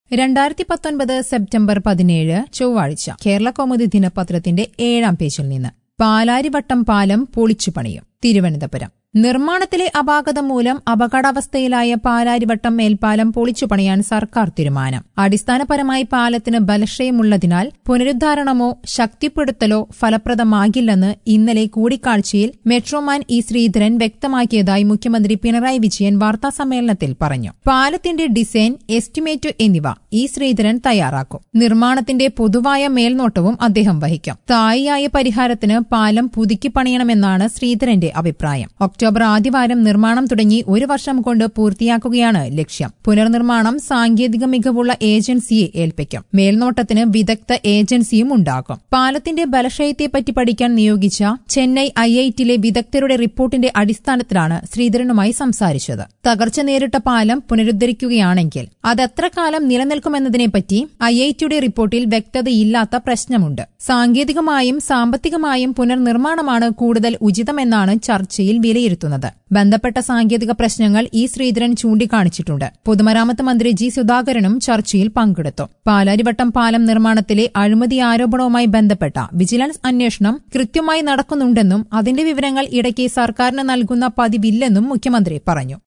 രണ്ടായിരത്തി പത്തൊൻപത് സെപ്റ്റംബർ പതിനേഴ് ചൊവ്വാഴ്ച കേരള കൗമുദി ദിനപത്രത്തിന്റെ ഏഴാം പേജിൽ നിന്ന് പാലാരിവട്ടം പാലം പൊളിച്ചു പണിയും തിരുവനന്തപുരം നിർമ്മാണത്തിലെ അപാകതം മൂലം അപകടാവസ്ഥയിലായ പാലാരിവട്ടം മേൽപ്പാലം പൊളിച്ചു പണിയാൻ സർക്കാർ തീരുമാനം അടിസ്ഥാനപരമായി പാലത്തിന് ബലക്ഷയമുള്ളതിനാൽ പുനരുദ്ധാരണമോ ശക്തിപ്പെടുത്തലോ ഫലപ്രദമാകില്ലെന്ന് ഇന്നലെ കൂടിക്കാഴ്ചയിൽ മെട്രോമാൻ ഇ ശ്രീധരൻ വ്യക്തമാക്കിയതായി മുഖ്യമന്ത്രി പിണറായി വിജയൻ വാർത്താസമ്മേളനത്തിൽ പറഞ്ഞു പാലത്തിന്റെ ഡിസൈൻ എസ്റ്റിമേറ്റ് എന്നിവ ഇ ശ്രീധരൻ തയ്യാറാക്കും നിർമ്മാണത്തിന്റെ പൊതുവായ മേൽനോട്ടവും അദ്ദേഹം വഹിക്കും സ്ഥായിയായ പരിഹാരത്തിന് പാലം പുതുക്കി പണിയണമെന്നാണ് ശ്രീധരന്റെ അഭിപ്രായം ഒക്ടോബർ ആദ്യവാരം നിർമ്മാണം തുടങ്ങി ഒരു വർഷം കൊണ്ട് പൂർത്തിയാക്കുകയാണ് ലക്ഷ്യം പുനർനിർമ്മാണം സാങ്കേതിക മികവുള്ള ഏജൻസിയെ ഏൽപ്പിക്കും മേൽനോട്ടത്തിന് വിദഗ്ധ ഏജൻസിയും ഉണ്ടാകും പാലത്തിന്റെ ബലക്ഷയത്തെപ്പറ്റി പഠിക്കാൻ നിയോഗിച്ച ചെന്നൈ ഐ ഐ ടിയിലെ വിദഗ്ധരുടെ റിപ്പോർട്ടിന്റെ അടിസ്ഥാനത്തിലാണ് ശ്രീധരനുമായി സംസാരിച്ചത് തകർച്ച നേരിട്ട പാലം പുനരുദ്ധരിക്കുകയാണെങ്കിൽ അതെത്ര കാലം നിലനിൽക്കുമെന്നതിനെപ്പറ്റി ഐ ഐ ടിയുടെ റിപ്പോർട്ടിൽ വ്യക്തതയില്ലാത്ത പ്രശ്നമുണ്ട് സാങ്കേതികമായും സാമ്പത്തികമായും പുനർനിർമ്മാണമാണ് കൂടുതൽ ഉചിതമെന്നാണ് ചർച്ചയിൽ വിലയിരുത്തുന്നത് ബന്ധപ്പെട്ട സാങ്കേതിക പ്രശ്നങ്ങൾ ഇ ശ്രീധരൻ ചൂണ്ടിക്കാണിച്ചിട്ടുണ്ട് പൊതുമരാമത്ത് മന്ത്രി ജി സുധാകരനും ചർച്ചയിൽ പങ്കെടുത്തു പാലാരിവട്ടം പാലം നിർമ്മാണത്തിലെ അഴിമതി ആരോപണവുമായി ബന്ധപ്പെട്ട വിജിലൻസ് അന്വേഷണം കൃത്യമായി നടക്കുന്നുണ്ടെന്നും അതിന്റെ വിവരങ്ങൾ ഇടയ്ക്ക് സർക്കാരിന് നൽകുന്ന പതിവില്ലെന്നും മുഖ്യമന്ത്രി പറഞ്ഞു